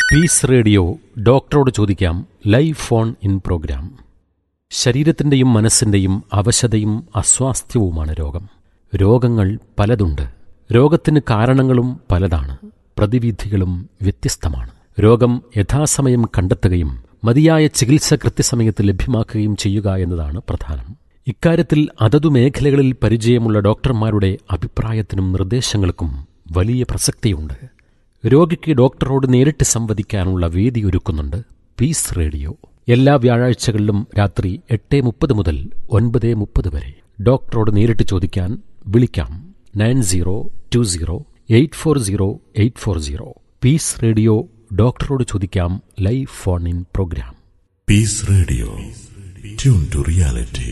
Piece radio ഡോക്ടറോട് ചോദിക്കാം live phone in program ശരീരത്തിൻ്റെയും മനസ്സിൻ്റെയും അവശതയും അസ്വാസ്ഥ്യവുമാണ് രോഗം രോഗങ്ങൾ പലതുണ്ട് രോഗത്തിന് കാരണങ്ങളും പലതാണ് പ്രതിവിധികളും വ്യത്യസ്തമാണ് രോഗം യഥാസമയം കണ്ടെത്തുകയും മതിയായ ചികിത്സ കൃത്യസമയത്ത് ലഭ്യമാക്കുകയും ചെയ്യുക എന്നതാണ് പ്രധാനം ഇക്കാര്യത്തിൽ അതതു മേഖലകളിൽ പരിചയമുള്ള ഡോക്ടർമാരുടെ അഭിപ്രായത്തിനും നിർദ്ദേശങ്ങൾക്കും വലിയ പ്രസക്തിയുണ്ട് രോഗിക്ക് ഡോക്ടറോട് നേരിട്ട് സംവദിക്കാനുള്ള വേദി ഒരുക്കുന്നുണ്ട് പീസ് റേഡിയോ എല്ലാ വ്യാഴാഴ്ചകളിലും രാത്രി എട്ട് മുപ്പത് മുതൽ ഒൻപത് മുപ്പത് വരെ ഡോക്ടറോട് നേരിട്ട് ചോദിക്കാൻ വിളിക്കാം nine zero two zero eight four zero eight four zero peace radio ഡോക്ടറോട് ചോദിക്കാം live phone in program Peace Radio. Tune to reality.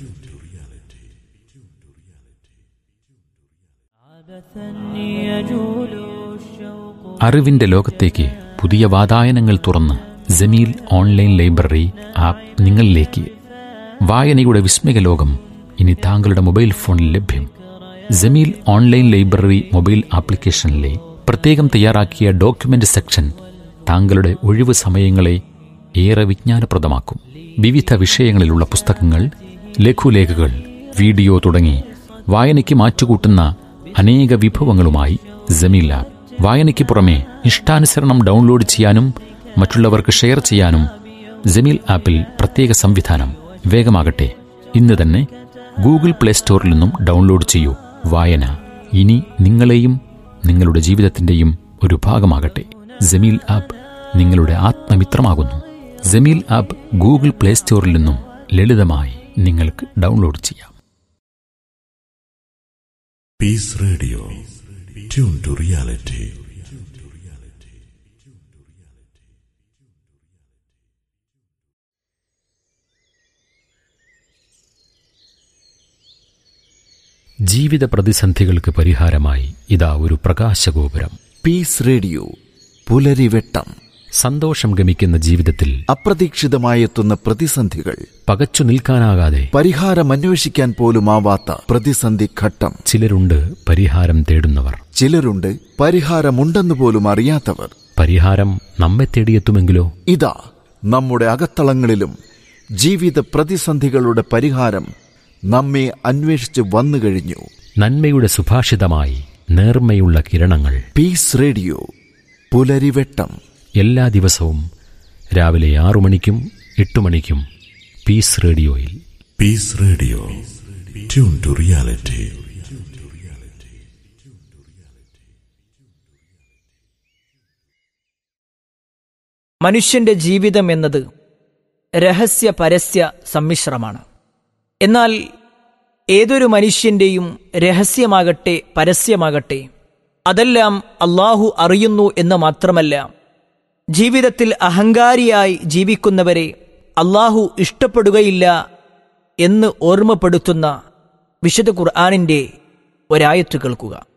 അറിവിന്റെ ലോകത്തേക്ക് പുതിയ വാതായനങ്ങൾ തുറന്ന് ജമീൽ ഓൺലൈൻ ലൈബ്രറി ആപ്പ് നിങ്ങളിലേക്ക് വായനയുടെ വിസ്മയ ലോകം ഇനി താങ്കളുടെ മൊബൈൽ ഫോണിൽ ലഭ്യം ജമീൽ ഓൺലൈൻ ലൈബ്രറി മൊബൈൽ ആപ്ലിക്കേഷനിലെ പ്രത്യേകം തയ്യാറാക്കിയ ഡോക്യുമെന്റ് സെക്ഷൻ താങ്കളുടെ ഒഴിവ് സമയങ്ങളെ ഏറെ വിജ്ഞാനപ്രദമാക്കും വിവിധ വിഷയങ്ങളിലുള്ള പുസ്തകങ്ങൾ ലഘുലേഖകൾ വീഡിയോ തുടങ്ങി വായനയ്ക്ക് മാറ്റുകൂട്ടുന്ന അനേക വിഭവങ്ങളുമായി ജമീൽ ആപ്പ് വായനയ്ക്ക് പുറമെ ഇഷ്ടാനുസരണം ഡൗൺലോഡ് ചെയ്യാനും മറ്റുള്ളവർക്ക് ഷെയർ ചെയ്യാനും ജമീൽ ആപ്പിൽ പ്രത്യേക സംവിധാനം വേഗമാകട്ടെ ഇന്ന് തന്നെ ഗൂഗിൾ പ്ലേ സ്റ്റോറിൽ നിന്നും ഡൗൺലോഡ് ചെയ്യൂ വായന ഇനി നിങ്ങളെയും നിങ്ങളുടെ ജീവിതത്തിന്റെയും ഒരു ഭാഗമാകട്ടെ ജമീൽ ആപ്പ് നിങ്ങളുടെ ആത്മമിത്രമാകുന്നു ജമീൽ ആപ്പ് ഗൂഗിൾ പ്ലേ സ്റ്റോറിൽ നിന്നും ലളിതമായി നിങ്ങൾക്ക് ഡൗൺലോഡ് ചെയ്യാം Peace Radio. Tune to reality. ജീവിത പ്രതിസന്ധികൾക്ക് പരിഹാരമായി ഇതാ ഒരു പ്രകാശഗോപുരം പീസ് റേഡിയോ പുലരിവെട്ടം സന്തോഷം ഗമിക്കുന്ന ജീവിതത്തിൽ അപ്രതീക്ഷിതമായെത്തുന്ന പ്രതിസന്ധികൾ പകച്ചു നിൽക്കാനാകാതെ പരിഹാരമന്വേഷിക്കാൻ പോലുമാവാത്ത പ്രതിസന്ധി ഘട്ടം ചിലരുണ്ട് പരിഹാരം തേടുന്നവർ ചിലരുണ്ട് പരിഹാരമുണ്ടെന്ന് പോലും അറിയാത്തവർ പരിഹാരം നമ്മെ തേടിയെത്തുമെങ്കിലോ ഇതാ നമ്മുടെ അകത്തളങ്ങളിലും ജീവിത പ്രതിസന്ധികളുടെ പരിഹാരം നമ്മെ അന്വേഷിച്ച് വന്നു കഴിഞ്ഞു നന്മയുടെ സുഭാഷിതമായി നേർമ്മയുള്ള കിരണങ്ങൾ പീസ് റേഡിയോ പുലരിവെട്ടം എല്ലാ ദിവസവും രാവിലെ ആറു മണിക്കും എട്ടു മണിക്കും പീസ് റേഡിയോയിൽ Peace Radio. Tune to reality. മനുഷ്യന്റെ ജീവിതം എന്നത് രഹസ്യ പരസ്യ സമ്മിശ്രമാണ് എന്നാൽ ഏതൊരു മനുഷ്യന്റെയും രഹസ്യമാകട്ടെ പരസ്യമാകട്ടെ അതെല്ലാം അള്ളാഹു അറിയുന്നു എന്ന് മാത്രമല്ല ജീവിതത്തിൽ അഹങ്കാരിയായി ജീവിക്കുന്നവരെ അള്ളാഹു ഇഷ്ടപ്പെടുകയില്ല എന്ന് ഓർമ്മപ്പെടുത്തുന്ന വിശുദ്ധ ഖുർആാനിന്റെ ഒരായത്ത് കേൾക്കുക